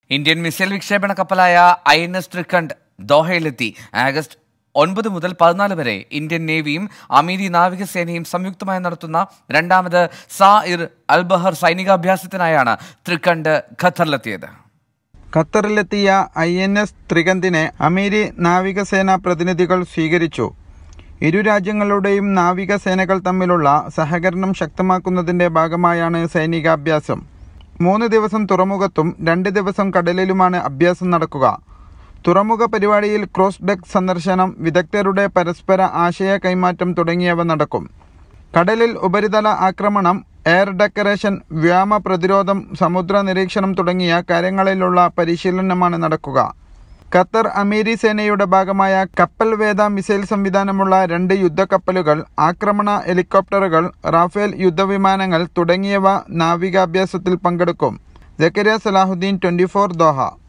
Indian missile വിക്ഷേപണ കപ്പലായ I N S Trikand ദോഹയിലെത്തി ആഗസ്റ്റ് ഒൻപത് മുതൽ പതിനാല് വരെ ഇന്ത്യൻ നേവിയും അമീരി നാവികസേനയും സംയുക്തമായി നടത്തുന്ന രണ്ടാമത് സാ ഇർ അൽബഹർ സൈനികാഭ്യാസത്തിനായാണ് ട്രിക്കണ്ട് ഖത്തറിലെത്തിയത് ഖത്തറിലെത്തിയ ഐ എൻ എസ് ത്രികന്തിനെ അമേരി നാവികസേന പ്രതിനിധികൾ സ്വീകരിച്ചു ഇരു രാജ്യങ്ങളുടെയും നാവികസേനകൾ തമ്മിലുള്ള സഹകരണം ശക്തമാക്കുന്നതിന്റെ ഭാഗമായാണ് സൈനികാഭ്യാസം മൂന്ന് ദിവസം തുറമുഖത്തും രണ്ട് ദിവസം കടലിലുമാണ് അഭ്യാസം നടക്കുക തുറമുഖ പരിപാടിയിൽ ക്രോസ് ഡെക്ക് സന്ദർശനം വിദഗ്ധരുടെ പരസ്പര ആശയ കൈമാറ്റം തുടങ്ങിയവ നടക്കും കടലിൽ ഉപരിതല ആക്രമണം എയർ ഡെക്കറേഷൻ വ്യോമ പ്രതിരോധം സമുദ്ര നിരീക്ഷണം തുടങ്ങിയ കാര്യങ്ങളിലുള്ള പരിശീലനമാണ് നടക്കുക ഖത്തർ അമീരി സേനയുടെ ഭാഗമായ കപ്പൽ വേദ മിസൈൽ സംവിധാനമുള്ള രണ്ട് യുദ്ധക്കപ്പലുകൾ ആക്രമണ ഹെലികോപ്റ്ററുകൾ റാഫേൽ യുദ്ധവിമാനങ്ങൾ തുടങ്ങിയവ നാവികാഭ്യാസത്തിൽ പങ്കെടുക്കും ജക്കരിയ സലാഹുദ്ദീൻ ട്വന്റി ദോഹ